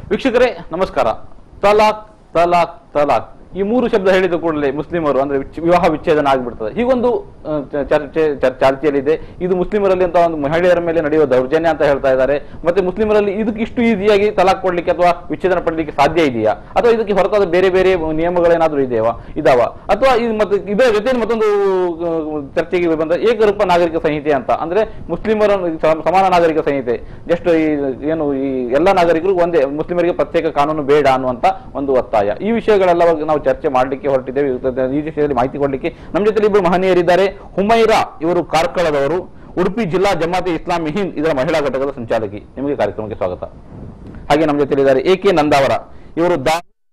ವೀಕ್ಷಕರೇ ನಮಸ್ಕಾರ ತಲಾಕ್ ತಲಾಕ್ ತಲಾಕ್ ಈ ಮೂರು ಶಬ್ದ ಹೇಳಿದ ಕೂಡಲೇ ಮುಸ್ಲಿಮರು ಅಂದ್ರೆ ವಿಚ್- ವಿವಾಹ ವಿಚ್ಛೇದನ ಆಗ್ಬಿಡ್ತದೆ ಹೀಗೊಂದು ಆ, ಚ- ಚರ್ಚೆ ಚರ್- ಚರ್ಚೆಯಲ್ಲಿದೆ ಇದು ಮುಸ್ಲಿಮರಲ್ಲಿ ಅಂತ ಒಂದು ಮಹಿಳೆಯರ ಮೇಲೆ ನಡೆಯುವ ದೌರ್ಜನ್ಯ ಅಂತ ಹೇಳ್ತಾ ಇದ್ದಾರೆ ಮತ್ತೆ ಮುಸ್ಲಿಮರಲ್ಲಿ ಇದಕ್ಕೆ ಇಷ್ಟು ಈಸಿಯಾಗಿ ತಲಾಕ್ ಕೊಡ್ಲಿಕ್ಕೆ ಅಥವಾ ವಿಚ್ಛೇದನ ಪಡಲಿಕ್ಕೆ ಸಾಧ್ಯ ಇದೆಯಾ ಅಥವಾ ಇದಕ್ಕೆ ಹೊರತಾದ ಬೇರೆ ಬೇರೆ ನಿಯಮಗಳೇನಾದ್ರೂ ಇದೆಯಾ ಇದಾವ ಅಥವಾ ಇದು ಮತ್ತೆ ಇದರ ಜೊತೆ ಮತ್ತೊಂದು ಆ, ಚರ್ಚೆಗೆ ಬಂದ ಏಕರೂಪ ನಾಗರಿಕ ಸಂಹಿತೆ ಅಂತ ಅಂದ್ರೆ ಮುಸ್ಲಿಮರ ಸಮ- ಸಮಾನ ನಾಗರಿಕ ಸಂಹಿತೆ ಜಸ್ಟ್ ಈ ಏನು ಈ ಎಲ್ಲ ನಾಗರಿಕರು ಒಂದೇ ಮುಸ್ಲಿಮರಿಗೆ ಪ್ರತ್ಯೇಕ ಕಾನೂನು ಬೇಡ ಅನ್ನುವಂತ ಒಂದು ಒತ್ತಾಯ ಈ ವಿಷಯಗಳೆಲ್ಲ ನಾವು ಚರ್ಚೆ ಮಾಡಲಿಕ್ಕೆ ಹೊರಟಿದ್ದೇವೆ ಇವತ್ತು ಈ ವಿಷಯದಲ್ಲಿ ಮಾಹಿತಿ ಕೊಡಲಿಕ್ಕೆ ನಮ್ಮ ಜೊತೆ ಇಬ್ಬರು ಮಹನೀಯರಿದ್ದಾರೆ ಹುಮೈರಾ ಇವರು ಕಾರ್ಕಳದವರು ಉಡುಪಿ ಜಿಲ್ಲಾ ಜಮಾತೆ ಇಸ್ಲಾಮಿ ಹಿಂದ್ ಇದರ ಮಹಿಳಾ ಘಟಕದ ಸಂಚಾಲಕಿ ನಿಮಗೆ ಕಾರ್ಯಕ್ರಮಕ್ಕೆ ಸ್ವಾಗತ ಹಾಗೆ ನಮ್ಮ ಜೊತೆ ಇದ್ದಾರೆ ಎ ಕೆ ನಂದಾವರ ಇವರು ದಾ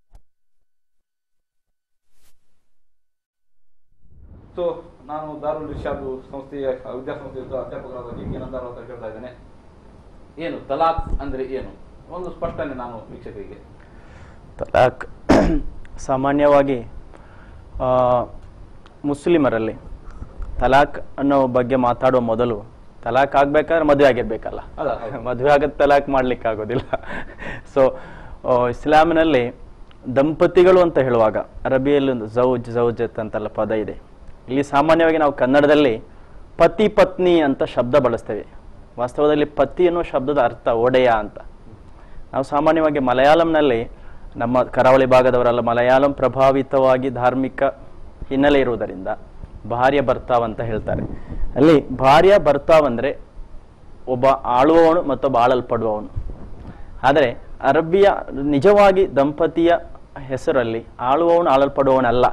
ಸೊ ನಾನು ದಾರುಲ್ ಇರ್ಷಾದ್ ಸಂಸ್ಥೆಯ ವಿದ್ಯಾಸಂಸ್ಥೆಯ ಅಧ್ಯಾಪಕರಾದ ಡಿ ಕೆ ನಂದಾವರ ಅಂತ ಕೇಳ್ತಾ ಇದ್ದೇನೆ ಏನು ತಲಾಕ್ ಅಂದ್ರೆ ಏನು ಒಂದು ಸ್ಪಷ್ಟನೆ ನಾನು ವೀಕ್ಷಕರಿಗೆ ತಲಾಕ್ ಸಾಮಾನ್ಯವಾಗಿ ಆ, ಮುಸ್ಲಿಮರಲ್ಲಿ ತಲಾಕ್ ಅನ್ನೋ ಬಗ್ಗೆ ಮಾತಾಡುವ ಮೊದಲು ತಲಾಕ್ ಆಗ್ಬೇಕಾದ್ರೆ ಮದುವೆ ಆಗಿರ್ಬೇಕಲ್ಲ ಅಲ್ಲ, ಹೌದು. ಮದುವೆ ಆಗದ ತಲಾಕ್ ಮಾಡ್ಲಿಕ್ಕೆ ಆಗೋದಿಲ್ಲ ಸೊ ಇಸ್ಲಾಮಿನಲ್ಲಿ ದಂಪತಿಗಳು ಅಂತ ಹೇಳುವಾಗ ಅರಬಿಯಲ್ಲಿ ಒಂದು ಜೌಜ್ ಜೌಜತ್ ಅಂತೆಲ್ಲ ಪದ ಇದೆ ಇಲ್ಲಿ ಸಾಮಾನ್ಯವಾಗಿ ನಾವು ಕನ್ನಡದಲ್ಲಿ ಪತಿ ಪತ್ನಿ ಅಂತ ಶಬ್ದ ಬಳಸ್ತೇವೆ ವಾಸ್ತವದಲ್ಲಿ ಪತಿ ಅನ್ನೋ ಶಬ್ದದ ಅರ್ಥ ಒಡೆಯ ಅಂತ ನಾವು ಸಾಮಾನ್ಯವಾಗಿ ಮಲಯಾಳಂನಲ್ಲಿ ನಮ್ಮ ಕರಾವಳಿ ಭಾಗದವರೆಲ್ಲ ಮಲಯಾಳಂ ಪ್ರಭಾವಿತವಾಗಿ ಧಾರ್ಮಿಕ ಹಿನ್ನೆಲೆ ಇರುವುದರಿಂದ ಭಾರ್ಯ ಬರ್ತಾವ್ ಅಂತ ಹೇಳ್ತಾರೆ ಅಲ್ಲಿ ಭಾರ್ಯ ಬರ್ತಾವ್ ಅಂದ್ರೆ ಒಬ್ಬ ಆಳುವವನು ಮತ್ತೊಬ್ಬ ಆಳಲ್ಪಡುವವನು ಆದರೆ ಅರಬಿಯ ನಿಜವಾಗಿ ದಂಪತಿಯ ಹೆಸರಲ್ಲಿ ಆಳುವವನು ಆಳಲ್ಪಡುವವನಲ್ಲ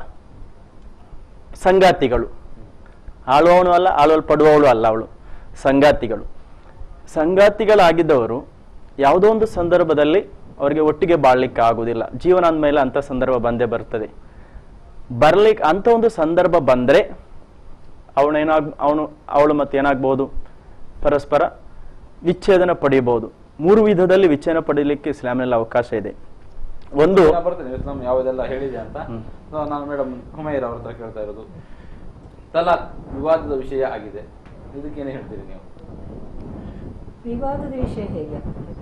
ಸಂಗಾತಿಗಳು ಆಳುವವನು ಅಲ್ಲ ಆಳಲ್ಪಡುವವಳು ಅಲ್ಲ ಅವಳು ಸಂಗಾತಿಗಳು ಸಂಗಾತಿಗಳಾಗಿದ್ದವರು ಯಾವುದೋ ಒಂದು ಸಂದರ್ಭದಲ್ಲಿ ಅವರಿಗೆ ಒಟ್ಟಿಗೆ ಬಾಳ್ಲಿಕ್ಕೆ ಆಗುವುದಿಲ್ಲ ಜೀವನ ಅಂದಮೇಲೆ ಅಂತ ಸಂದರ್ಭ ಬಂದೇ ಬರ್ತದೆ ಬರ್ಲಿಕ್ಕೆ ಅಂತ ಒಂದು ಸಂದರ್ಭ ಬಂದ್ರೆ ಅವನೇನಾಗ್ ಅವನು ಅವಳು ಮತ್ತೆ ಏನಾಗ್ಬೋದು ಪರಸ್ಪರ ವಿಚ್ಛೇದನ ಪಡೆಯಬಹುದು ಮೂರು ವಿಧದಲ್ಲಿ ವಿಚ್ಛೇದನ ಪಡೆಯಲಿಕ್ಕೆ ಇಸ್ಲಾಮಿನಲ್ಲಿ ಅವಕಾಶ ಇದೆ ಒಂದು ನಾ ಬರ್ತೇನೆ ಇಸ್ಲಾಂ ಯಾವುದೆಲ್ಲ ಹೇಳಿದೆ ಅಂತ So, ನಾನು ಮೇಡಮ್ ಹುಮೈರ್ ಅವ್ರ ಹತ್ರ ಕೇಳ್ತಾ ಇರೋದು ತಲಾಕ್ ವಿವಾದದ ವಿಷಯ ಆಗಿದೆ ಇದಕ್ಕೇನು ಹೇಳ್ತೀರಿ ನೀವು ವಿವಾದದ ವಿಷಯ ಹೇಗೆ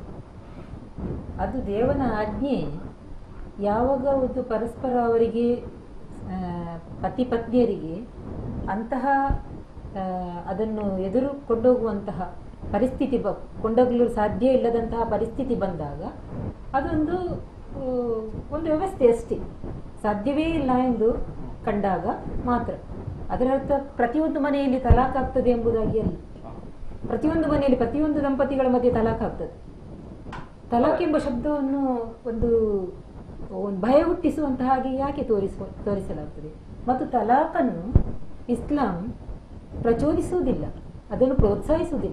ಅದು ದೇವನ ಆಜ್ಞೆ ಯಾವಾಗ ಒಂದು ಪರಸ್ಪರ ಅವರಿಗೆ ಆ, ಪತಿ ಪತ್ನಿಯರಿಗೆ ಅಂತಹ ಆ, ಅದನ್ನು ಎದುರು ಕೊಂಡೋಗುವಂತಹ ಪರಿಸ್ಥಿತಿ ಬ ಕೊಂಡೋಗಲು ಸಾಧ್ಯ ಇಲ್ಲದಂತಹ ಪರಿಸ್ಥಿತಿ ಬಂದಾಗ ಅದೊಂದು ಆ, ಒಂದು ವ್ಯವಸ್ಥೆ ಅಷ್ಟೇ ಸಾಧ್ಯವೇ ಇಲ್ಲ ಎಂದು ಕಂಡಾಗ ಮಾತ್ರ ಅದರರ್ಥ ಪ್ರತಿಯೊಂದು ಮನೆಯಲ್ಲಿ ತಲಾಕ್ ಆಗ್ತದೆ ಎಂಬುದಾಗಿ ಅಲ್ಲ ಪ್ರತಿಯೊಂದು ಮನೆಯಲ್ಲಿ ಪ್ರತಿಯೊಂದು ದಂಪತಿಗಳ ಮಧ್ಯೆ ತಲಾಕ್ ಆಗ್ತದೆ ತಲಾಕ್ ಎಂಬ ಶಬ್ದವನ್ನು ಒಂದು ಒಂದು ಭಯ ಹುಟ್ಟಿಸುವಂತಹ ಹಾಗೆ ಯಾಕೆ ತೋರಿಸುವ ತೋರಿಸಲಾಗ್ತದೆ ಮತ್ತು ತಲಾಕನ್ನು ಇಸ್ಲಾಂ ಪ್ರಚೋದಿಸುವುದಿಲ್ಲ ಅದನ್ನು ಪ್ರೋತ್ಸಾಹಿಸುವುದಿಲ್ಲ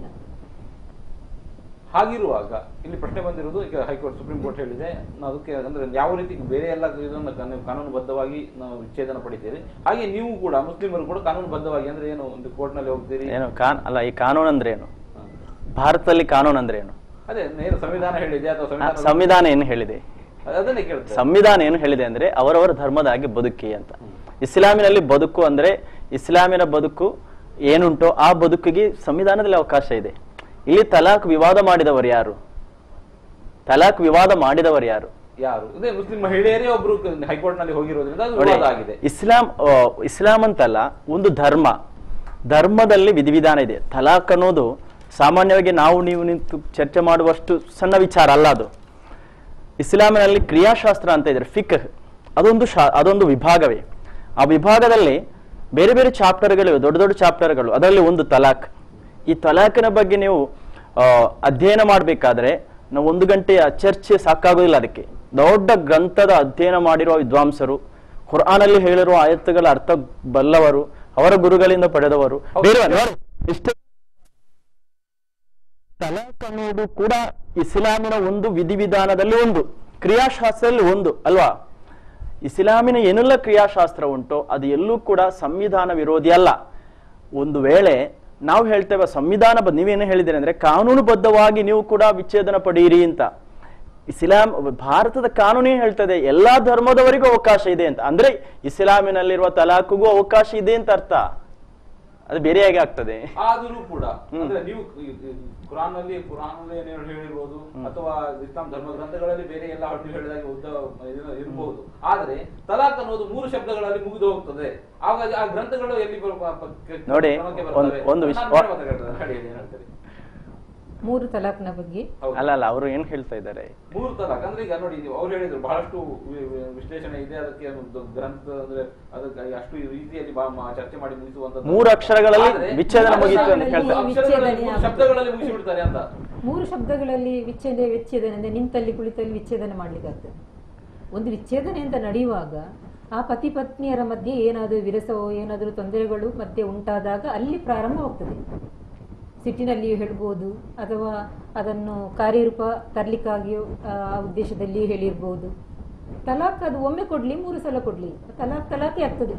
ಹಾಗಿರುವಾಗ ಇಲ್ಲಿ ಪ್ರಶ್ನೆ ಬಂದಿರುವುದು ಈಗ ಹೈಕೋರ್ಟ್ ಸುಪ್ರೀಂ ಕೋರ್ಟ್ ಹೇಳಿದೆ ನಾವು ಅದಕ್ಕೆ ಅಂದ್ರೆ ಯಾವ ರೀತಿ ಬೇರೆ ಎಲ್ಲ ಇದನ್ನು ಕಾನೂ- ಕಾನೂನುಬದ್ಧವಾಗಿ ನಾವು ವಿಚ್ಛೇದನ ಪಡಿತೀರಿ ಹಾಗೆ ನೀವು ಕೂಡ ಮುಸ್ಲಿಮರು ಕೂಡ ಕಾನೂನುಬದ್ಧವಾಗಿ ಅಂದ್ರೆ ಏನು ಒಂದು ಕೋರ್ಟ್ ನಲ್ಲಿ ಹೋಗ್ತೀರಿ ಏನು ಕಾನ್ ಅಲ್ಲ ಈ ಕಾನೂನು ಅಂದ್ರೆ ಏನು ಹ. ಭಾರತದಲ್ಲಿ ಕಾನೂನು ಅಂದ್ರೆ ಏನು ಅದೇ ನೇರ ಸಂವಿಧಾನ ಹೇಳಿದೆ ಅಥವಾ ಆ, ಸಂವಿಧಾನ ಸಂವಿಧಾನ ಏನು ಹೇಳಿದೆ ಅದನ್ನೇ ಕೇಳ್ತಾರೆ ಸಂವಿಧಾನ ಏನು ಹೇಳಿದೆ ಅಂದ್ರೆ ಅವರವರ ಧರ್ಮದ ಹಾಗೆ ಬದುಕಿ ಅಂತ ಇಸ್ಲಾಮಿನಲ್ಲಿ ಬದುಕು ಅಂದ್ರೆ ಇಸ್ಲಾಮಿನ ಬದುಕು ಏನುಂಟೋ ಆ ಬದುಕಿಗೆ ಸಂವಿಧಾನದಲ್ಲಿ ಅವಕಾಶ ಇದೆ ಇಲ್ಲಿ ತಲಾಕ್ ವಿವಾದ ಮಾಡಿದವರು ಯಾರು ತಲಾಕ್ ವಿವಾದ ಮಾಡಿದವರು ಯಾರು ಯಾರು ಅದೇ ಮುಸ್ಲಿಂ ಮಹಿಳೆಯರೇ ಒಬ್ರು ಹೈಕೋರ್ಟ್ ನಲ್ಲಿ ಹೋಗಿರೋದ್ರಿಂದ ಅದು ನೋಡಿ, ವಿವಾದ ಆಗಿದೆ ಇಸ್ಲಾಂ ಆ, ಇಸ್ಲಾಂ ಅಂತಲ್ಲ ಒಂದು ಧರ್ಮ ಧರ್ಮದಲ್ಲಿ ವಿಧಿವಿಧಾನ ಇದೆ ತಲಾಕ್ ಅನ್ನೋದು ಸಾಮಾನ್ಯವಾಗಿ ನಾವು ನೀವು ನಿಂತು ಚರ್ಚೆ ಮಾಡುವಷ್ಟು ಸಣ್ಣ ವಿಚಾರ ಅಲ್ಲ ಅದು ಇಸ್ಲಾಮಿನಲ್ಲಿ ಕ್ರಿಯಾಶಾಸ್ತ್ರ ಅಂತ ಇದ್ರೆ ಫಿಕ್ ಅದೊಂದು ಶಾ ಅದೊಂದು ವಿಭಾಗವೇ ಆ ವಿಭಾಗದಲ್ಲಿ ಬೇರೆ ಬೇರೆ ಚಾಪ್ಟರ್ಗಳಿವೆ ದೊಡ್ಡ ದೊಡ್ಡ ಚಾಪ್ಟರ್ಗಳು ಅದರಲ್ಲಿ ಒಂದು ತಲಾಕ್ ಈ ತಲಾಕಿನ ಬಗ್ಗೆ ನೀವು ಆ, ಅಧ್ಯಯನ ಮಾಡಬೇಕಾದ್ರೆ ನಾವು ಒಂದು ಗಂಟೆಯ ಚರ್ಚೆ ಸಾಕಾಗೋದಿಲ್ಲ ಅದಕ್ಕೆ ದೊಡ್ಡ ಗ್ರಂಥದ ಅಧ್ಯಯನ ಮಾಡಿರುವ ವಿದ್ವಾಂಸರು ಕುರ್ಆನಲ್ಲಿ ಹೇಳಿರುವ ಆಯತ್ತುಗಳ ಅರ್ಥ ಬಲ್ಲವರು ಅವರ ಗುರುಗಳಿಂದ ಪಡೆದವರು ಬೇರೆ ನೋಡಿ, ಇಷ್ಟೇ ತಲಾಕ್ ಅನ್ನೋದು ಕೂಡ ಇಸ್ಲಾಮಿನ ಒಂದು ವಿಧಿವಿಧಾನದಲ್ಲಿ ಒಂದು ಕ್ರಿಯಾಶಾಸ್ತ್ರದಲ್ಲಿ ಒಂದು ಅಲ್ವಾ ಇಸ್ಲಾಮಿನ ಏನೆಲ್ಲ ಕ್ರಿಯಾಶಾಸ್ತ್ರ ಉಂಟೋ ಅದು ಎಲ್ಲೂ ಕೂಡ ಸಂವಿಧಾನ ವಿರೋಧಿ ಅಲ್ಲ ಒಂದು ವೇಳೆ ನಾವು ಹೇಳ್ತೇವೆ ಸಂವಿಧಾನ ಬ- ನೀವೇನು ಹೇಳಿದ್ದೀರಿ ಅಂದ್ರೆ ಕಾನೂನುಬದ್ಧವಾಗಿ ನೀವು ಕೂಡ ವಿಚ್ಛೇದನ ಪಡೆಯಿರಿ ಅಂತ ಇಸ್ಲಾಂ ಭಾರತದ ಕಾನೂನೇ ಹೇಳ್ತದೆ ಎಲ್ಲಾ ಧರ್ಮದವರಿಗೂ ಅವಕಾಶ ಇದೆ ಅಂತ ಅಂದ್ರೆ ಇಸ್ಲಾಮಿನಲ್ಲಿರುವ ತಲಾಖಿಗೂ ಅವಕಾಶ ಇದೆ ಅಂತ ಅರ್ಥ ಅದು ಬೇರೆಯಾಗಿ ಆಗ್ತದೆ ಆದರೂ ಕೂಡ ಅಂದ್ರೆ ನೀವು ಕುರಾನ್ ನಲ್ಲಿ ಕುರಾನ್ ನಲ್ಲಿ ಏನೇನು ಹೇಳಿರ್ಬೋದು ಅಥವಾ ಇಸ್ಲಾಂ ಧರ್ಮ ಗ್ರಂಥಗಳಲ್ಲಿ ಬೇರೆ ಎಲ್ಲ ನೀವು ಹೇಳಿದಾಗ ಉದ್ದ ಇದು ಇರಬಹುದು ಆದ್ರೆ ತಲಾಕ್ ಅನ್ನೋದು ಮೂರು ಶಬ್ದಗಳಲ್ಲಿ ಮುಗಿದು ಹೋಗ್ತದೆ ಆವಾಗ ಆ ಗ್ರಂಥಗಳು ಎಲ್ಲಿ ಬರು- ಪ- ಪ- ನೋಡಿ, ಕ್ರಮಕ್ಕೆ ಒಂದ್- ಬರ್ತವೆ? ಒಂದು ವಿಷ- ನಾನು ಬೇರೆ ಮಾತಾಡ್ತೇನೆ. ಹೇಳಿ, ಏನ್ ಹೇಳ್ತೀರಿ? ಮೂರು ತಲಾಕ್ನ ಬಗ್ಗೆ ಹೌದು. ಅಲ್ಲ ಅಲ್ಲ ಅವರು ಏನ್ ಹೇಳ್ತಾ ಇದ್ದಾರೆ ಮೂರು ತಲಾಕ್ ಅಂದ್ರೆ ಈಗ ನೋಡಿ ನೀವು ಅವ್ರು ಹೇಳಿದ್ರು ಬಹಳಷ್ಟು ವಿ- ವಿ- ವಿಶ್ಲೇಷಣೆ ಇದೆ ಅದಕ್ಕೆ ಒಂದು ಗ್ರಂಥ ಅಂದ್ರೆ ಅದಕ್ಕೆ ಅಷ್ಟು ರೀತಿಯಲ್ಲಿ ಬಾ- ಮಾ- ಚರ್ಚೆ ಮಾಡಿ ಮುಗಿಸುವಂತದ್ದು ಮೂರು ಅಕ್ಷರಗಳಲ್ಲಿ ಆದ್ರೆ ವಿಚ್ಛೇದನ ಮೂರು ಮುಗೀತು ಅಂತ ಅಕ್ಷರಗಳಲ್ಲಿ ಹೇಳ್ತಾರೆ. ಮೂರು ಅಕ್ಷರಗಳಲ್ಲಿ, ಮೂರು ವಿಚ್ಛೇದನ ಶಬ್ದಗಳಲ್ಲಿ ಮುಗಿಸಿ ಬಿಡ್ತಾರೆ ಅಂತ ಮೂರು ಶಬ್ದಗಳಲ್ಲಿ ವಿಚ್ಛೇದ ವಿಚ್ಛೇದನ ಅಂದ್ರೆ ನಿಂತಲ್ಲಿ ಕುಳಿತಲ್ಲಿ ವಿಚ್ಛೇದನ ಮಾಡ್ಲಿಕ್ಕಾಗ್ತದೆ ಒಂದು ವಿಚ್ಛೇದನೆ ಅಂತ ನಡೆಯುವಾಗ ಆ ಪತಿ ಪತ್ನಿಯರ ಮಧ್ಯೆ ಏನಾದರೂ ವಿರಸವೋ ಏನಾದರೂ ತೊಂದರೆಗಳು ಮಧ್ಯೆ ಉಂಟಾದಾಗ ಅಲ್ಲಿ ಪ್ರಾರಂಭವಾಗ್ತದೆ ಸಿಟ್ಟಿನಲ್ಲಿಯೂ ಹೇಳ್ಬೋದು ಅಥವಾ ಅದನ್ನು ಕಾರ್ಯರೂಪ ತರಲಿಕ್ಕಾಗಿಯೂ ಆ ಉದ್ದೇಶದಲ್ಲಿಯೂ ಹೇಳಿರ್ಬೋದು ತಲಾಕ್ ಅದು ಒಮ್ಮೆ ಕೊಡ್ಲಿ ಮೂರು ಸಲ ಕೊಡ್ಲಿ ತಲಾಕ್ ತಲಾಕೇ ಆಗ್ತದೆ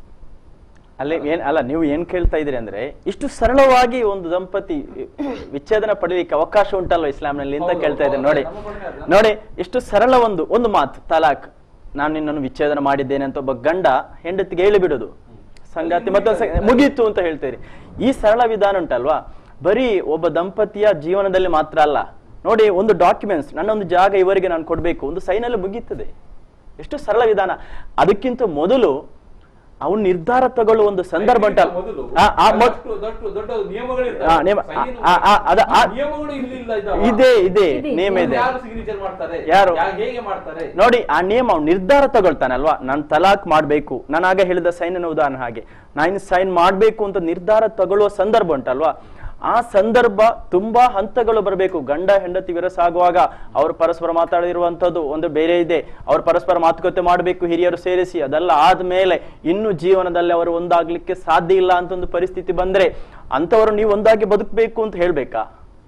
ಅಲ್ಲಿ ಏನ್ ಅಲ್ಲ ನೀವು ಏನ್ ಕೇಳ್ತಾ ಇದ್ರಿ ಅಂದ್ರೆ ಇಷ್ಟು ಸರಳವಾಗಿ ಒಂದು ದಂಪತಿ ವಿಚ್ಛೇದನ ಪಡೆಯಲಿಕ್ಕೆ ಅವಕಾಶ ಉಂಟಲ್ವ ಇಸ್ಲಾಂನಲ್ಲಿ ಅಂತ ಹೌದು, ಕೇಳ್ತಾ ಇದ್ದೇನೆ ಹೌದು, ನೋಡಿ ನಮ್ಮ ಕಡೆನೇ ಅಲ್ಲ. ನೋಡಿ ಇಷ್ಟು ಸರಳ ಒಂದು ಒಂದು ಮಾತು ತಲಾಕ್ ನಾನು ನಿನ್ನನ್ನು ವಿಚ್ಛೇದನ ಮಾಡಿದ್ದೇನೆ ಅಂತ ಒಬ್ಬ ಗಂಡ ಹೆಂಡತಿಗೆ ಹೇಳಿ ಬಿಡುದು ಸಂಗಾತಿ ಮತ್ತೊಂದು ಸಂಗ- ಮುಗೀತು ಅಂತ ಹೇಳ್ತೀರಿ ಈ ಸರಳ ವಿಧಾನ ಉಂಟಲ್ವಾ ಬರೀ ಒಬ್ಬ ದಂಪತಿಯ ಜೀವನದಲ್ಲಿ ಮಾತ್ರ ಅಲ್ಲ ನೋಡಿ ಒಂದು ಡಾಕ್ಯುಮೆಂಟ್ಸ್ ನನ್ನ ಒಂದು ಜಾಗ ಇವರಿಗೆ ನಾನು ಕೊಡ್ಬೇಕು ಒಂದು ಸೈನಲ್ಲಿ ಮುಗೀತದೆ ಎಷ್ಟು ಸರಳ ವಿಧಾನ ಅದಕ್ಕಿಂತ ಮೊದಲು ಅವನು ನಿರ್ಧಾರ ತಗೊಳ್ಳುವ ಒಂದು ಸಂದರ್ಭ ಉಂಟಲ್ಲ ಮೊದಲು ಆ, ಆ ಮೊದ್- ಅಷ್ಟು ದೊಡ್ಡ ದೊಡ್ಡ ನಿಯಮಗಳು ಆ, ನಿಯಮ- ಆ, ಆ, ಅದ- ಆ- ನಿಯಮಗಳು ಇಲ್ಲಿ ಇಲ್ಲ ಇದಾವ. ಇದೆ ಇದೆ ಇದೆ. ನೇಮ ಇದೆ ಯಾರು ಸಿಗ್ನೇಚರ್ ಮಾಡ್ತಾರೆ ಯಾರು? ಯಾ- ಹೇಗೆ ಮಾಡ್ತಾರೆ ನೋಡಿ ಆ ನಿಯಮ ಅವ್ನು ನಿರ್ಧಾರ ತಗೊಳ್ತಾನಲ್ವಾ ನಾನು ತಲಾಕ್ ಮಾಡ್ಬೇಕು ನಾನು ಆಗ ಹೇಳಿದ ಸೈನಿನ ಉದಾಹರಣೆ ಹಾಗೆ ನಾನು ಸೈನ್ ಮಾಡ್ಬೇಕು ಅಂತ ನಿರ್ಧಾರ ತಗೊಳ್ಳುವ ಸಂದರ್ಭ ಉಂಟಲ್ವಾ ಆ ಸಂದರ್ಭ ತುಂಬಾ ಹಂತಗಳು ಬರಬೇಕು ಗಂಡ ಹೆಂಡತಿ ವಿರಸ ಆಗುವಾಗ ಅವರು ಪರಸ್ಪರ ಮಾತಾಡಿರುವಂತದ್ದು ಒಂದು ಬೇರೆ ಇದೆ ಅವ್ರು ಪರಸ್ಪರ ಮಾತುಕತೆ ಮಾಡಬೇಕು ಹಿರಿಯರು ಸೇರಿಸಿ ಅದೆಲ್ಲ ಆದ್ಮೇಲೆ ಇನ್ನು ಜೀವನದಲ್ಲಿ ಅವರು ಒಂದಾಗ್ಲಿಕ್ಕೆ ಸಾಧ್ಯ ಇಲ್ಲ ಅಂತ ಒಂದು ಪರಿಸ್ಥಿತಿ ಬಂದ್ರೆ ಅಂತವರು ನೀವು ಒಂದಾಗಿ ಬದುಕಬೇಕು ಅಂತ ಹೇಳ್ಬೇಕಾ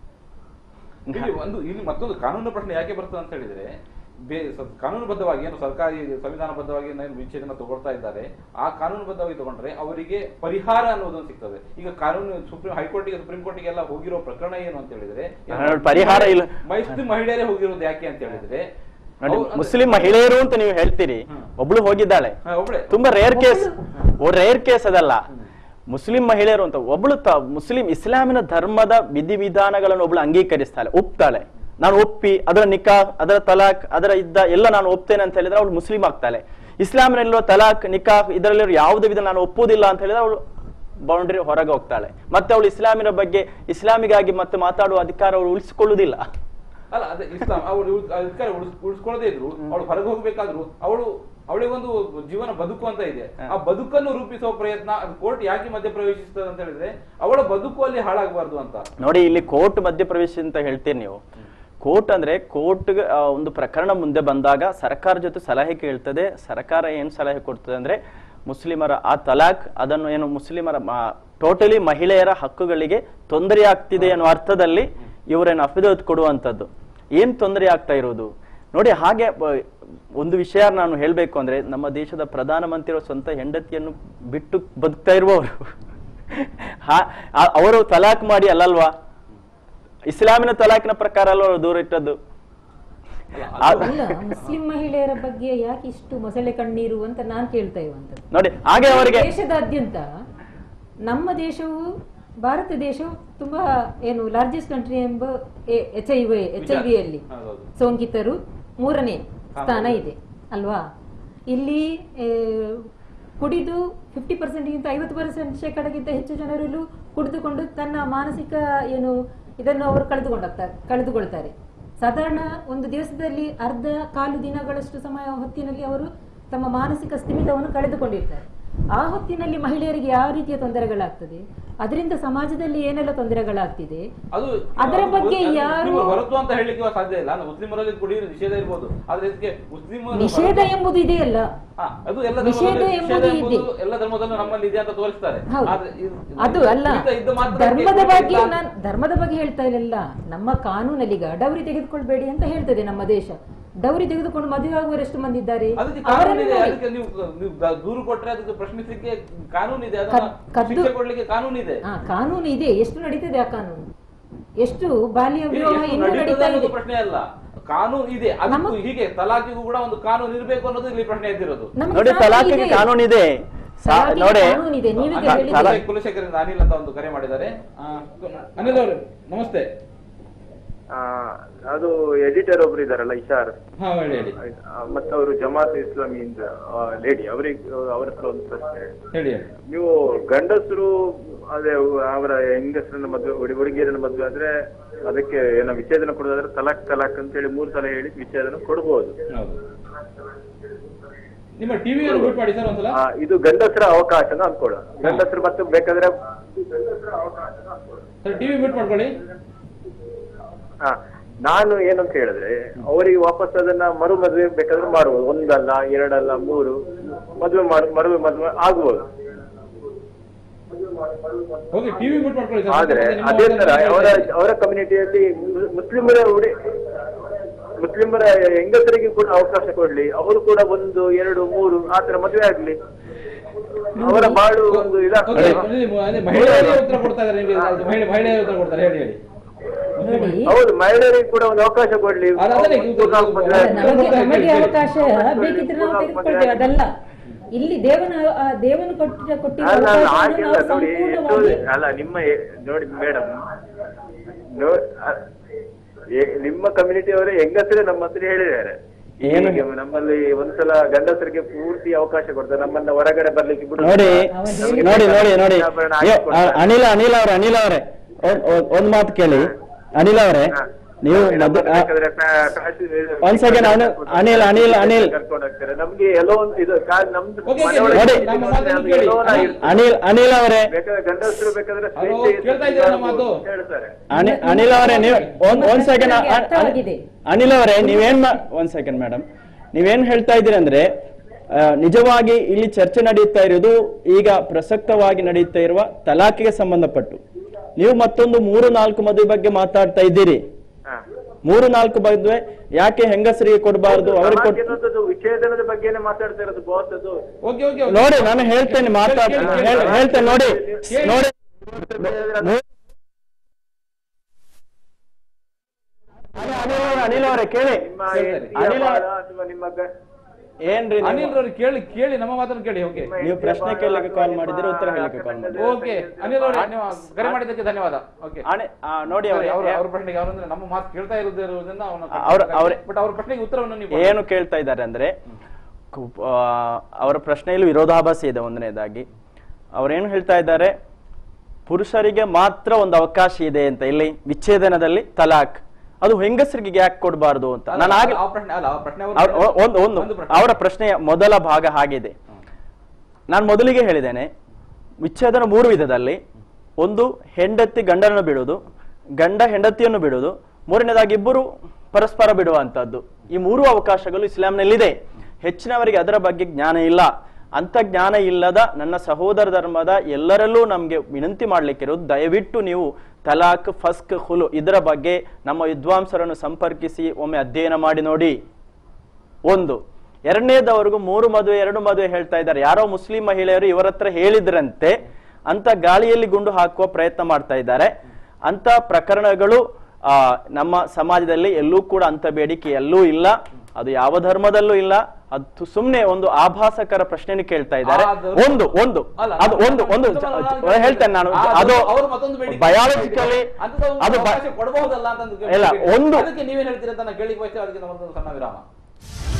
ಇಲ್ಲಿ ಒಂದು ಇಲ್ಲಿ ಮತ್ತೊಂದು ಕಾನೂನು ಪ್ರಶ್ನೆ ಯಾಕೆ ಬರ್ತದೆ ಅಂತ ಹೇಳಿದ್ರೆ ಬೇ- ಸ- ಕಾನೂನುಬದ್ಧವಾಗಿ ಏನು ಸರ್ಕಾರಿ ಸಂವಿಧಾನಬದ್ಧವಾಗಿ ಏನು ವಿಚ್ಛೇದನ ತಗೊಳ್ತಾ ಇದ್ದಾರೆ ಆ ಕಾನೂನುಬದ್ಧವಾಗಿ ತಗೊಂಡ್ರೆ ಅವರಿಗೆ ಪರಿಹಾರ ಅನ್ನೋದೊಂದು ಸಿಗ್ತದೆ ಈಗ ಕಾನೂನು ಸುಪ್ರೀಂ ಹೈಕೋರ್ಟಿಗೆ ಸುಪ್ರೀಂ ಕೋರ್ಟಿಗೆ ಎಲ್ಲ ಹೋಗಿರೋ ಪ್ರಕರಣ ಏನು ಅಂತ ಹೇಳಿದ್ರೆ ನೋಡಿ, ಪರಿಹಾರ ಇಲ್ಲ. ಮೈಸ್ತಿ ಮಹಿಳೆಯರೇ ಹೋಗಿರೋದು ಯಾಕೆ ಅಂತ ಹೇಳಿದ್ರೆ ನೋಡಿ ಅವ್ರು- ಅಂದ್ರೆ- ಮುಸ್ಲಿಂ ಮಹಿಳೆಯರು ಅಂತ ನೀವು ಹೇಳ್ತೀರಿ ಹ್ಮ್. ಒಬ್ಳು ಹೋಗಿದ್ದಾಳೆ ಹಾ, ಒಬ್ಳೆ ತುಂಬಾ ರೇರ್ ಕೇಸ್ ರೇರ್ ಕೇಸ್ ಅದಲ್ಲ ಮುಸ್ಲಿಂ ಮಹಿಳೆಯರು ಅಂತ ಒಬ್ಳು ತ ಮುಸ್ಲಿಂ ಇಸ್ಲಾಮಿನ ಧರ್ಮದ ವಿಧಿವಿಧಾನಗಳನ್ನು ಒಬ್ಳು ಅಂಗೀಕರಿಸ್ತಾಳೆ ಒಪ್ತಾಳೆ ನಾನು ಒಪ್ಪಿ ಅದರ ನಿಕಾ ಅದರ ತಲಾಕ್ ಅದರ ಇದ್ದ ಎಲ್ಲ ನಾನು ಒಪ್ತೇನೆ ಅಂತ ಹೇಳಿದ್ರೆ ಅವಳು ಮುಸ್ಲಿಂ ಆಗ್ತಾಳೆ ಇಸ್ಲಾಮಿನಲ್ಲಿರುವ ತಲಾಕ್ ನಿಕಾ ಇದರಲ್ಲಿರೋ ಯಾವುದೇ ವಿಧ ನಾನು ಒಪ್ಪುವುದಿಲ್ಲ ಅಂತ ಹೇಳಿದ್ರೆ ಅವಳು ಬೌಂಡ್ರಿ ಹೊರಗೆ ಹೋಗ್ತಾಳೆ ಮತ್ತೆ ಅವಳು ಇಸ್ಲಾಮಿನ ಬಗ್ಗೆ ಇಸ್ಲಾಮಿಗಾಗಿ ಮತ್ತೆ ಮಾತಾಡುವ ಅಧಿಕಾರ ಅವಳು ಉಳಿಸಿಕೊಳ್ಳುವುದಿಲ್ಲ ಅಲ್ಲ ಅದೇ ಇಸ್ಲಾಂ ಅವಳು ಅಧಿಕಾರ ಉಳಿಸ್ಕೊಳ್ಳದೇ ಇದ್ರು ಅವಳು ಹೊರಗೆ ಹೋಗ್ಬೇಕಾದ್ರು ಅವಳು ಅವಳಿಗೊಂದು ಜೀವನ ಬದುಕು ಅಂತ ಇದೆ ಆ ಬದುಕನ್ನು ರೂಪಿಸುವ ಪ್ರಯತ್ನ ಕೋರ್ಟ್ ಯಾಕೆ ಮಧ್ಯ ಪ್ರವೇಶಿಸ್ತದೆ ಅಂತ ಹೇಳಿದ್ರೆ ಅವಳ ಬದುಕು ಅಲ್ಲಿ ಹಾಳಾಗಬಾರ್ದು ಅಂತ ನೋಡಿ ಇಲ್ಲಿ ಕೋರ್ಟ್ ಮಧ್ಯಪ್ರವೇಶ ಅಂತ ಹೇಳ್ತೀರಿ ನೀವು ಕೋರ್ಟ್ ಅಂದ್ರೆ ಕೋರ್ಟ್ ಒಂದು ಪ್ರಕರಣ ಮುಂದೆ ಬಂದಾಗ ಸರ್ಕಾರ ಜೊತೆ ಸಲಹೆ ಕೇಳ್ತದೆ ಸರ್ಕಾರ ಏನ್ ಸಲಹೆ ಕೊಡ್ತದೆ ಅಂದ್ರೆ ಮುಸ್ಲಿಮರ ಆ ತಲಾಕ್ ಅದನ್ನು ಏನು ಮುಸ್ಲಿಮರ ಟೋಟಲಿ ಮಹಿಳೆಯರ ಹಕ್ಕುಗಳಿಗೆ ತೊಂದರೆ ಆಗ್ತಿದೆ ಅನ್ನೋ ಅರ್ಥದಲ್ಲಿ ಇವರೇನು ಅಫಿದತ್ ಕೊಡುವಂಥದ್ದು ಏನ್ ತೊಂದರೆ ಆಗ್ತಾ ಇರೋದು ನೋಡಿ ಹಾಗೆ ಬ- ಒಂದು ವಿಷಯ ನಾನು ಹೇಳ್ಬೇಕು ಅಂದ್ರೆ ನಮ್ಮ ದೇಶದ ಪ್ರಧಾನಮಂತ್ರಿಯವರು ಸ್ವಂತ ಹೆಂಡತಿಯನ್ನು ಬಿಟ್ಟು ಬದುಕ್ತಾ ಇರುವವರು ಹಾ- ಆ- ಅವರು ತಲಾಕ್ ಮಾಡಿ ಅಲ್ಲಲ್ವಾ ಇಸ್ಲಾಮಿನ ತಲಾಕಿನ ಪ್ರಕಾರ ಅಲ್ವಾ ಅವ್ರು ದೂರ ಇಟ್ಟದ್ದು ಆ- ಅಲ್ಲ ಮುಸ್ಲಿಂ ಮಹಿಳೆಯರ ಬಗ್ಗೆ ಯಾಕೆ ಇಷ್ಟು ಮೊಸಳೆ ಕಣ್ಣೀರು ಅಂತ ನಾನ್ ಕೇಳ್ತಾ ಇರುವಂತದ್ದು ನೋಡಿ ಹಾಗೆ ಅವರಿಗೆ ದೇಶದಾದ್ಯಂತ ನಮ್ಮ ದೇಶವು ಭಾರತ ದೇಶವು ತುಂಬಾ ಏನು ಲಾರ್ಜೆಸ್ಟ್ ಕಂಟ್ರಿ ಎಂಬ H I V H I ವಿಯಲ್ಲಿ ಹೌದೌದು. ಸೋಂಕಿತರು ಮೂರನೇ ಸ್ಥಾನ ಇದೆ ಅಲ್ವಾ ಇಲ್ಲಿ ಆ, ಕುಡಿದು ಫಿಫ್ಟಿ ಪರ್ಸೆಂಟ್ಗಿಂತ ಐವತ್ತು ಪರ್ಸೆಂಟ್ ಶೇಕಡಗಿಂತ ಹೆಚ್ಚು ಜನರಲ್ಲೂ ಕುಡಿದುಕೊಂಡು ತನ್ನ ಮಾನಸಿಕ ಏನು ಇದನ್ನು ಅವರು ಕಳೆದುಕೊಂಡೋಗ್ತಾರೆ ಕಳೆದುಕೊಳ್ತಾರೆ ಸಾಧಾರಣ ಒಂದು ದಿವಸದಲ್ಲಿ ಅರ್ಧ ಕಾಲು ದಿನಗಳಷ್ಟು ಸಮಯ ಹೊತ್ತಿನಲ್ಲಿ ಅವರು ತಮ್ಮ ಮಾನಸಿಕ ಸ್ಥಿಮಿತವನ್ನು ಕಳೆದುಕೊಂಡಿರ್ತಾರೆ ಆ ಹೊತ್ತಿನಲ್ಲಿ ಮಹಿಳೆಯರಿಗೆ ಯಾವ ರೀತಿಯ ತೊಂದರೆಗಳಾಗ್ತದೆ ಅದರಿಂದ ಸಮಾಜದಲ್ಲಿ ಏನೆಲ್ಲ ತೊಂದರೆಗಳಾಗ್ತಿದೆ ಅದು ಅದರ ಅದು ಬಗ್ಗೆ ಅದು ಯಾರು- ಮುಸ್ಲಿಮರ ಹೊರತು ಅಂತ ಹೇಳಲಿಕ್ಕೆ ಸಾಧ್ಯ ಇಲ್ಲ ಅಂದ್ರೆ ಮುಸ್ಲಿಮರಲ್ಲಿ ಕುಡಿಯುವ ನಿಷೇಧ ಇರ್ಬೋದು ಆದ್ರೆ ಇದಕ್ಕೆ ಮುಸ್ಲಿಮರ ನಿಷೇಧ ಹೊರತು- ಎಂಬುದು ಇದೆಯಲ್ಲ ಹಾ, ಅದು ಎಲ್ಲ ನಿಷೇಧ ಧರ್ಮದಲ್ಲಿ- ಎಂಬುದು ನಿಷೇಧ ಇದೆ. ಎಂಬುದು ಎಲ್ಲ ಧರ್ಮದಲ್ಲೂ ನಮ್ಮಲ್ಲಿ ಇದೆ ಅಂತ ತೋರಿಸ್ತಾರೆ ಹೌದು ಆದ್ರೆ ಇದು- ಅದು ಅಲ್ಲ ಕುಡಿತ ಇದ್ದ ಮಾತ್ರಕ್ಕೆ ಧರ್ಮದ ಕುಡಿತ ಬಗ್ಗೆ ಇಲ್ಲ ಅಂತ- ನಾನು ಧರ್ಮದ ಬಗ್ಗೆ ಹೇಳ್ತಾ ಇಲ್ಲ ನಮ್ಮ ಕಾನೂನಲ್ಲಿ ಈಗ ಡೌರಿ ತೆಗೆದುಕೊಳ್ಬೇಡಿ ಅಂತ ಹೇಳ್ತದೆ ನಮ್ಮ ದೇಶ ಡೌರಿ ತೆಗೆದುಕೊಂಡು ಮದುವೆ ಆಗುವರೆಷ್ಟು ಮಂದಿ ಇದ್ದಾರೆ ಅದಕ್ಕೆ ಕಾನೂನು ಅವರನ್ನು ಇದೆ ನೋಡಿ. ಅದಕ್ಕೆ ನೀವು ನೀವು ದ- ದೂರು ಕೊಟ್ರೆ ಅದಕ್ಕೆ ಪ್ರಶ್ನಿಸಲಿಕ್ಕೆ ಕಾನೂನು ಇದೆ ಅದನ್ನ ಕದ್- ಕದ್ದು- ಶಿಕ್ಷೆ ಕೊಡ್ಲಿಕ್ಕೆ ಕಾನೂನು ಇದೆ ಆ, ಕಾನೂನು ಇದೆ ಎಷ್ಟು ನಡೀತದೆ ಆ ಕಾನೂನು ಎಷ್ಟು ಬಾಲ್ಯ ಇಲ್ಲಿ ವಿವಾಹ ಎಷ್ಟು ಇನ್ನೂ ನಡೀತದೆ ನಡೀತಾ ಅನ್ನೋದು ಇದೆ ಪ್ರಶ್ನೆ ಅಲ್ಲ ಕಾನೂನು ಇದೆ ಅದಕ್ಕೂ ನಮ್ಮ- ಹೀಗೆ ತಲಾಕಿಗೂ ಕೂಡ ಒಂದು ಕಾನೂನು ಇರಬೇಕು ಅನ್ನೋದು ಇಲ್ಲಿ ಪ್ರಶ್ನೆ ಎದ್ದಿರೋದು ನಮಗೆ ನೋಡಿ ಕಾನೂನು ತಲಾಖಿಗೆ ಇದೆ. ಕಾನೂನು ಇದೆ ಸಾ- ತಲಾಖಿಗೆ ನೋಡಿ ಕಾನೂನಿದೆ ನೀವೀಗ ತ- ಹೇಳಿದ್ದೀರಿ. ತಲಾಖ್- ಕುಲಶೇಖರಿಂದ ಅನಿಲ್ ಅಂತ ಒಂದು ಕರೆ ಮಾಡಿದ್ದಾರೆ ಆ, ಅನಿಲ್ ಅವರು ನಮಸ್ತೆ ಆ, ಅದು ಎಡಿಟರ್ ಒಬ್ರು ಇದಾರಲ್ಲ ಇಶಾರ್ ಹಾ ಹೇಳಿ ಹೇಳಿ ಮತ್ತೆ ಅವರು ಜಮಾತ್ ಇಸ್ಲಾಮಿಯಿಂದ ಲೇಡಿ ಅವರಿಗೆ ಅವರ ಹತ್ರ ಒಂದು ಪ್ರಶ್ನೆ ಹೇಳಿ ಹೇಳಿ ನೀವು ಗಂಡಸರು ಅದೇ ಅವರ ಹೆಂಗಸರನ್ನ ಮದುವೆ ಹುಡಿ ಹುಡುಗಿಯರನ್ನ ಮದುವೆ ಆದ್ರೆ ಅದಕ್ಕೆ ಏನೋ ವಿಚ್ಛೇದನ ಕೊಡೋದಾದ್ರೆ ತಲಾಕ್ ತಲಾಕ್ ಅಂತ ಹೇಳಿ ಮೂರು ಸಲ ಹೇಳಿ ವಿಚ್ಛೇದನ ಕೊಡಬಹುದು ಹೌದು ನಿಮ್ಮ ಟಿವಿಯನ್ನು ಮ್ಯೂಟ್ ಮಾಡಿ ಸರ್ ಒಂದ್ಸಲ ಆ, ಇದು ಗಂಡಸರ ಅವಕಾಶನ ಅನ್ಕೊಳ್ಳ ಗಂಡಸರು ಮತ್ತೆ ಬೇಕಾದ್ರೆ ಸರ್ ಟಿವಿ ಮ್ಯೂಟ್ ಮಾಡ್ಕೊಳ್ಳಿ ಹಾ ನಾನು ಏನಂತ ಹೇಳಿದ್ರೆ ಅವರಿಗೆ ವಾಪಸ್ ಅದನ್ನ ಮರು ಮದುವೆ ಬೇಕಾದ್ರೆ ಮಾಡ್ಬೋದು ಒಂದಲ್ಲ ಎರಡಲ್ಲ ಮೂರು ಮದುವೆ ಮಾಡು ಮದುವೆ ಮದುವೆ ಆಗ್ಬೋದು ಹೋಗಿ ಟಿವಿ ಮ್ಯೂಟ್ ಮಾಡ್ಕೊಳ್ಳಿ ಸರ್ ಆದ್ರೆ ಮತ್ತೆ ನಿಮ್ಮ ಅದೇ ತರ ವಾದನ ಅವರ ಹೇಳ್ತಾ ಇರಿ. ಅವರ ಕಮ್ಯುನಿಟಿಯಲ್ಲಿ ಮುಸ್ಲಿಮರ ಉಡಿ ಮುಸ್ಲಿಮರ ಹೆಂಗಸರಿಗೆ ಕೂಡ ಅವಕಾಶ ಕೊಡ್ಲಿ ಅವರು ಕೂಡ ಒಂದು ಎರಡು ಮೂರು ಆತರ ಮದುವೆ ಆಗ್ಲಿ ಅವರ ಬಾಳು ಒಂದು ಓಕೆ, ಇದಾಗ್ತದೆ ಅದೇ ಅದೇ ಮಹಿಳೆಯರೇ ಉತ್ತರ ಕೊಡ್ತಾ ಇದ್ದಾರೆ ನಿಮಗೆ ಅದು ಮಹಿಳೆ ಮಹಿಳೆಯರೇ ಉತ್ತರ ಕೊಡ್ತಾರೆ ಹೇಳಿ ಹೇಳಿ ನೋಡಿ ಹೌದು ಮಹಿಳೆಯರಿಗೆ ಕೂಡ ಒಂದು ಅವಕಾಶ ಕೊಡ್ಲಿ ಅದು ಅದನ್ನೇ ಮೂರು ನಾಲ್ಕು ಮದುವೆ ಅಲ್ಲ, ಆಗ್ಲಿ. ನಮಗೆ ನಮಗೆ ಅವಕಾಶ ಬೇಕಿದ್ರೆ ನಾವು ತೆಗೆದುಕೊಳ್ತೇವೆ ಅದಲ್ಲ ಇಲ್ಲಿ ದೇವನ ಆ ದೇವನು ಕೊಟ್ಟ ಕೊಟ್ಟಿರುವ ಅಲ್ಲ ಅಲ್ಲ, ಅವಕಾಶವನ್ನು ಹಾಗೆಲ್ಲ ನಾವು ನೋಡಿ ಎಷ್ಟೋ ಸಂಪೂರ್ಣವಾಗಿ ಅಲ್ಲ ನಿಮ್ಮ ಎ- ನೋಡಿ ಮೇಡಮ್ ನಿಮ್ಮ ಕಮ್ಯುನಿಟಿ ಅವರೇ ಹೆಂಗಸರೇ ನಮ್ಮ ಹತ್ರ ಹೇಳಿದ್ದಾರೆ ಏನು? ಹೀಗೆ ನಮ್ಮಲ್ಲಿ ಒಂದ್ಸಲ ಗಂಡಸರಿಗೆ ಪೂರ್ತಿ ಅವಕಾಶ ಕೊಡ್ತಾರೆ ನಮ್ಮನ್ನ ಹೊರಗಡೆ ಬರ್ಲಿಕ್ಕೆ ಬಿಡುದು ನೋಡಿ ಅವನು ನಮಗೆ ನೋಡಿ ನೋಡಿ ನೋಡಿ ಆಭರಣ ನೀವು, ಹಾಕಿ ಕೊಡ್ತಾರೆ. ಅ- ಅನಿಲ ಅನಿಲ್ ಅವರೇ ಅನಿಲ್ ಅವರೇ ಒಂದ್- ಒಂದ್- ಒಂದ್ ಮಾತು ಕೇಳಿ ಅನಿಲ್ ಅವರೇ ಹಾ. ನೀವು ನಮ್ಮನ್ನ ಮದ್- ಆ, ಬೇಕಾದ್ರೆ ಫ್ಯಾ- ಫ್ಯಾಷನ್ ಇದು- ಒಂದ್ second, ಅನಿಲ್, ಅನಿಲ್, ಅನಿಲ್, ಅನಿಲ್. ಕರ್ಕೊಂಡು ಹೋಗ್ತಾರೆ ನಮ್ಗೆ ಎಲ್ಲೋ ಒಂದು ಇದು ಕಾ- ನಮ್ದು ಓಕೆ, ಓಕೆ, ಮನೆಯೊಳಗೆ ನೋಡಿ. ಇರ್ತೀವಿ ನಮ್ಮ ಮಾತನ್ನು ಅದು ಕೇಳಿ. ಎಲ್ಲೋ ಒಂದು ಅನಿಲ್. ಆಗಿರ್ತದೆ. ಅನಿಲ್ ಅನಿಲ್ ಅವರೇ ಬೇಕಾದ್ರೆ ಗಂಡಸರು ಬೇಕಾದ್ರೆ ಹಲೋ, ಸ್ವೇಚ್ಛೆ ಕೇಳ್ತಾ ಇದ್ದೀರಾ ನಮ್ಮ ಮಾತು? ಅಂತ ಹೇಳ್ತಾರೆ ಅನಿ ಅನಿಲ್ ಅವರೇ ನೀವು ಒಂದ್ ಒಂದ್ ಸೆಕೆಂಡ್ ನನಗೆ ಅರ್ಥವಾಗಿದೆ. ಅನಿಲ್ ಅವರೇ ನೀವೇನ್ ಮಾ- ಒಂದ್ ಸೆಕೆಂಡ್ ಮೇಡಮ್ ನೀವೇನ್ ಹೇಳ್ತಾ ಇದ್ದೀರಿ ಅಂದ್ರೆ ಆ, ನಿಜವಾಗಿ ಇಲ್ಲಿ ಚರ್ಚೆ ನಡೆಯುತ್ತಾ ಇರೋದು ಈಗ ಪ್ರಸಕ್ತವಾಗಿ ನಡೆಯುತ್ತಾ ಇರುವ ತಲಾಖಿಗೆ ಸಂಬಂಧಪಟ್ಟು ನೀವು ಮತ್ತೊಂದು ಮೂರು ನಾಲ್ಕು ಮದುವೆ ಬಗ್ಗೆ ಮಾತಾಡ್ತಾ ಇದ್ದೀರಿ ಹಾ. ಮೂರು ನಾಲ್ಕು ಮದುವೆ ಯಾಕೆ ಹೆಂಗಸರಿಗೆ ಕೊಡಬಾರದು ಅವ್ರಿಗೆ ಕೊಡ್ ಸಮಾಜದ ವಿಚ್ಛೇದನದ ಬಗ್ಗೆನೇ ಮಾತಾಡ್ತಾ ಇರೋದು ಬಾಸ್ ಅದು ಓಕೆ ಓಕೆ ಓಕೆ. ನೋಡಿ ನಾನು ಹೇಳ್ತೇನೆ ಮಾತಾಡ್ ಕೇಳಿ, ಕೇಳಿ, ಹೇಳ್- ಕೇಳಿ. ಹೇಳ್ತೇನೆ ನೋಡಿ ಕೇಳಿ. ನೋಡಿ ಅನಿಲ್ ಅವರೇ, ಅನಿಲ್ ಅವರೇ ಕೇಳಿ ನಿಮ್ಮ ಸರಿ, ಹೆಂಡತಿಯ ಅನಿಲ- ಬಾಳ ಅಥವಾ ನಿಮ್ಮ ಗ- ಏನ್ರಿ ನೀವು- ಅನಿಲ್ ರವ್ರು ಕೇಳಿ ಕೇಳಿ ನಮ್ಮ ಮಾತನ್ನು ಕೇಳಿ ಓಕೆ ನಿಮ್ಮ ನೀವು ಹೆಂಡತಿಯ ಪ್ರಶ್ನೆ ಬಾಳ ಕೇಳಲಿಕ್ಕೆ ಅಥವಾ ಕಾಲ್ ನಿಮ್ಮ ಮಾಡಿದ್ದೀರಿ, ಉತ್ತರ ಹೇಳಲಿಕ್ಕೆ ಕಾಲ್ ಮಾಡಿದ್ದೀರಿ. ಓಕೆ ಅನಿಲ್ ಅವರೇ ನೀವು ಕರೆ ಮಾಡಿದ್ದಕ್ಕೆ ಧನ್ಯವಾದ ಓಕೆ ಅಣೆ ಆ, ನೋಡಿ ಸರಿ, ಅವ್ರು ಅವ್ರ ಅವ್ರ ಪ್ರಶ್ನೆಗೆ ಅವ್ರು ಅಂದ್ರೆ ನಮ್ಮ ಮಾತು ಕೇಳ್ತಾ ಇರೋದ್ರಿಂದ ಅವ್ರ- ಅವ್ರ- ಬಟ್ ಅವ್ರ ಪ್ರಶ್ನೆಗೆ ಉತ್ತರವನ್ನು ನೀವು ಏನು ಕೇಳ್ತಾ ಇದ್ದಾರೆ ಅಂದ್ರೆ ಕು- ಆ, ಅವರ ಪ್ರಶ್ನೆಯಲ್ಲಿ ವಿರೋಧಾಭಾಸ ಇದೆ ಒಂದನೇದಾಗಿ ಅವ್ರೇನು ಹೇಳ್ತಾ ಇದ್ದಾರೆ ಪುರುಷರಿಗೆ ಮಾತ್ರ ಒಂದು ಅವಕಾಶ ಇದೆ ಅಂತ ಇಲ್ಲಿ ವಿಚ್ಛೇದನದಲ್ಲಿ ತಲಾಕ್ ಅದು ಹೆಂಗಸರಿಗೆ ಯಾಕೆ ಕೊಡಬಾರ್ದು ಅಂತ ನಾನು ಆಗ ಆ ಪ್ರಶ್ನೆ ಅಲ್ಲ ಆ ಪ್ರಶ್ನೆ ಅವ್ರು ಅವ್ರ- ಒ- ಒಂದು ಒಂದು ಒಂದು ಪ್ರಶ್ನೆ. ಅವರ ಪ್ರಶ್ನೆಯ ಮೊದಲ ಭಾಗ ಹಾಗಿದೆ ನಾನು ಮೊದಲಿಗೆ ಹೇಳಿದ್ದೇನೆ ವಿಚ್ಛೇದನ ಮೂರು ವಿಧದಲ್ಲಿ ಒಂದು ಹೆಂಡತಿ ಗಂಡನನ್ನು ಬಿಡುವುದು ಗಂಡ ಹೆಂಡತಿಯನ್ನು ಬಿಡುವುದು ಮೂರನೇದಾಗಿ ಇಬ್ಬರು ಪರಸ್ಪರ ಬಿಡುವಂತದ್ದು ಈ ಮೂರು ಅವಕಾಶಗಳು ಇಸ್ಲಾಂನಲ್ಲಿದೆ ಹೆಚ್ಚಿನವರಿಗೆ ಅದರ ಬಗ್ಗೆ ಜ್ಞಾನ ಇಲ್ಲ ಅಂತ ಜ್ಞಾನ ಇಲ್ಲದ ನನ್ನ ಸಹೋದರ ಧರ್ಮದ ಎಲ್ಲರಲ್ಲೂ ನಮಗೆ ವಿನಂತಿ ಮಾಡ್ಲಿಕ್ಕಿರೋದು ದಯವಿಟ್ಟು ನೀವು ತಲಾಕ್ ಫಸ್ಕ್ ಹುಲು ಇದರ ಬಗ್ಗೆ ನಮ್ಮ ವಿದ್ವಾಂಸರನ್ನು ಸಂಪರ್ಕಿಸಿ ಒಮ್ಮೆ ಅಧ್ಯಯನ ಮಾಡಿ ನೋಡಿ ಒಂದು ಎರಡನೇದವರೆಗೂ ಮೂರು ಮದುವೆ ಎರಡು ಮದುವೆ ಹೇಳ್ತಾ ಇದ್ದಾರೆ ಯಾರೋ ಮುಸ್ಲಿಂ ಮಹಿಳೆಯರು ಇವರ ಹತ್ರ ಹೇಳಿದ್ರಂತೆ ಅಂತ ಗಾಳಿಯಲ್ಲಿ ಗುಂಡು ಹಾಕುವ ಪ್ರಯತ್ನ ಮಾಡ್ತಾ ಇದ್ದಾರೆ ಅಂತ ಪ್ರಕರಣಗಳು ಆ, ನಮ್ಮ ಸಮಾಜದಲ್ಲಿ ಎಲ್ಲೂ ಕೂಡ ಅಂತ ಬೇಡಿಕೆ ಎಲ್ಲೂ ಇಲ್ಲ ಅದು ಯಾವ ಧರ್ಮದಲ್ಲೂ ಇಲ್ಲ ಅದು ಸುಮ್ನೆ ಒಂದು ಆಭಾಸಕರ ಪ್ರಶ್ನೆಯನ್ನು ಕೇಳ್ತಾ ಇದ್ದಾರೆ ಅದು- ಒಂದು ಒಂದು ಅಲ್ಲ, ಅದು ಒಂದು ಒಂದು ಅದು- ಹೇಳ್ತೇನೆ ನಾನು ಅದು- ಅದು ಅವ್ರು ಮತ್ತೊಂದು ಬೇಡಿಕೆ ಬಯಾಲಜಿಕಲಿ ಅಂಥದ್ದೊಂದು ಅದು ಬ- ಅವಕಾಶ ಕೊಡಬಹುದಲ್ಲ ಅಂತ ಇಲ್ಲ, ಒಂದು- ಅದಕ್ಕೆ ನೀವೇನ್ ಹೇಳ್ತೀರಾ ಅಂತ ನಾನು ಕೇಳಿ ಬಯಸ್ತೇವೆ ಅದಕ್ಕೆ ನಮ್ಮದೊಂದು ಸಣ್ಣ ವಿರಾಮ